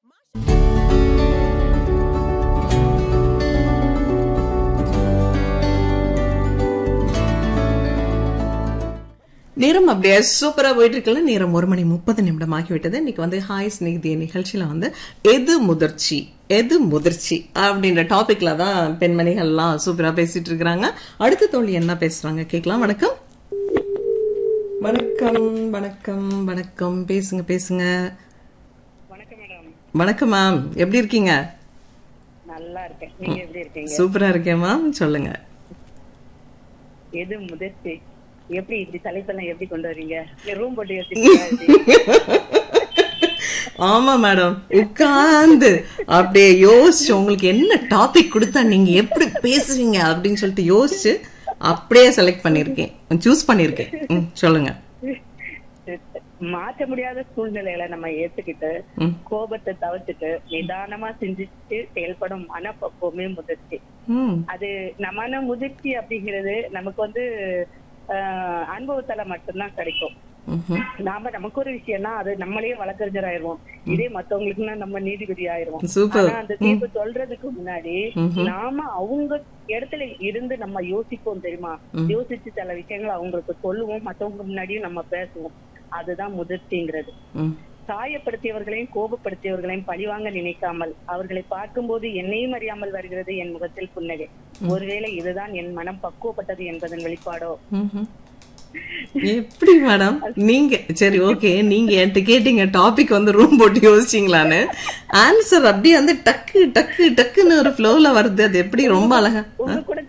நேரம் அப்படியே சூப்பரா போயிட்டு இருக்கல நேரம் ஒரு மணி முப்பது நிமிடம் ஆகிவிட்டது இன்னைக்கு வந்து ஹாய் ஸ்நேகிதிய நிகழ்ச்சியில வந்து எது முதிர்ச்சி எது முதிர்ச்சி அப்படின்ற டாபிக்ல தான் பெண்மணிகள்லாம் சூப்பரா பேசிட்டு இருக்கிறாங்க அடுத்த தோழி என்ன பேசுறாங்க கேட்கலாம் வணக்கம் வணக்கம் வணக்கம் வணக்கம் பேசுங்க பேசுங்க வணக்கம் மேடம் வணக்கம் மேம் எப்படி இருக்கீங்க நல்லா இருக்கேன் நீங்க எப்படி இருக்கீங்க சூப்பரா இருக்கேன் மேம் சொல்லுங்க எது முதிர்ச்சி எப்படி இப்படி தலைப்பெல்லாம் எப்படி கொண்டு வரீங்க ரூம் போட்டு யோசிச்சீங்களா ஆமா மேடம் உட்கார்ந்து அப்படியே யோசிச்சு உங்களுக்கு என்ன டாபிக் கொடுத்தா நீங்க எப்படி பேசுவீங்க அப்படின்னு சொல்லிட்டு யோசிச்சு அப்படியே செலக்ட் பண்ணிருக்கேன் சூஸ் பண்ணிருக்கேன் ம், சொல்லுங்க மாற்ற முடியாத சூழ்நிலைகளை நம்ம ஏத்துக்கிட்டு ம். கோபத்தை தவிர்த்துட்டு நிதானமா சிந்திச்சு செயல்படும் மனப்பக்குவமே முதிர்ச்சி ம், அது நம்ம மன முதிர்ச்சி அப்படிங்கிறது நமக்கு வந்து ஆஹ், அனுபவத்தால மட்டும்தான் கிடைக்கும் ம்ஹும். நாம நமக்கு ஒரு விஷயம்னா அது நம்மளே வழக்கறிஞர் ஆயிருவோம் இதே மத்தவங்களுக்குன்னா நம்ம நீதிபதி ஆயிருவோம் சூப்பர் ஆனா அந்த தீர்ப்பு சொல்றதுக்கு முன்னாடி நாம அவங்க இடத்துல இருந்து நம்ம யோசிப்போம் தெரியுமா யோசிச்சு சில விஷயங்களை அவங்களுக்கு சொல்லுவோம் மத்தவங்க முன்னாடியும் நம்ம பேசுவோம் அதுதான் முதிர்ச்சிங்கிறது ம், காயப்படுத்தியவர்களையும் கோபப்படுத்தியவர்களையும் பழிவாங்க நினைக்காமல் அவர்களை பார்க்கும்போது என்னையும் அறியாமல் வருகிறது என் முகத்தில் புன்னகை ஒருவேளை இதுதான் என் மனம் பக்குவப்பட்டது என்பதன் வெளிப்பாடோ ம்ஹும். எப்படி மேடம் நீங்க சரி ஓகே நீங்க என்கிட்ட கேட்டீங்க டாபிக் வந்து ரூம் போட்டு யோசிச்சீங்களான்னு ஆன்சர் அப்படியே வந்து டக்கு டக்கு டக்குன்னு ஒரு ஃப்ளோல வருது அது எப்படி ரொம்ப அழகா உங்க கூட